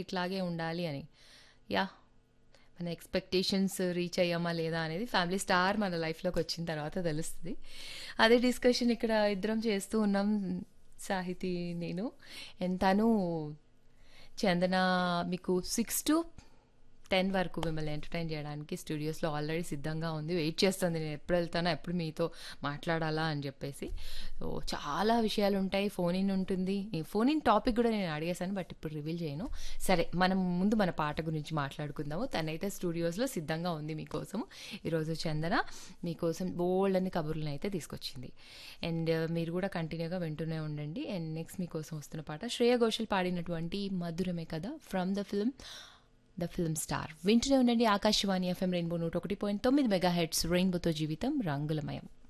ఇట్లాగే ఉండాలి అని యా మన ఎక్స్పెక్టేషన్స్ రీచ్ అయ్యామా లేదా అనేది ఫ్యామిలీ స్టార్ మన లైఫ్లోకి వచ్చిన తర్వాత తెలుస్తుంది అదే డిస్కషన్ ఇక్కడ ఇద్దరం చేస్తూ ఉన్నాం సాహితీ నేను అండ్ తను చందన మీకు సిక్స్ టు టెన్ వరకు మిమ్మల్ని ఎంటర్టైన్ చేయడానికి స్టూడియోస్లో ఆల్రెడీ సిద్ధంగా ఉంది వెయిట్ చేస్తుంది నేను ఎప్పుడు వెళ్తానో ఎప్పుడు మీతో మాట్లాడాలా అని చెప్పేసి సో చాలా విషయాలు ఉంటాయి ఫోన్ ఇన్ ఉంటుంది ఈ ఫోన్ ఇన్ టాపిక్ కూడా నేను అడిగేశాను బట్ ఇప్పుడు రివీల్ చేయను సరే మనం ముందు మన పాట గురించి మాట్లాడుకుందాము తనైతే స్టూడియోస్లో సిద్ధంగా ఉంది మీకోసం ఈరోజు చందన మీకోసం బోల్డ్ అని కబుర్లను అయితే తీసుకొచ్చింది అండ్ మీరు కూడా కంటిన్యూగా వింటూనే ఉండండి అండ్ నెక్స్ట్ మీకోసం వస్తున్న పాట శ్రేయ ఘోషల్ పాడినటువంటి మధురమే కదా from the film the film star వింటూనే ఉండండి ఆకాశవాణి ఎఫ్ఎం రెయిన్బో నూట ఒకటి పాయింట్ తొమ్మిది మెగా హెడ్స్ రెయిన్బోతో జీవితం రంగులమయం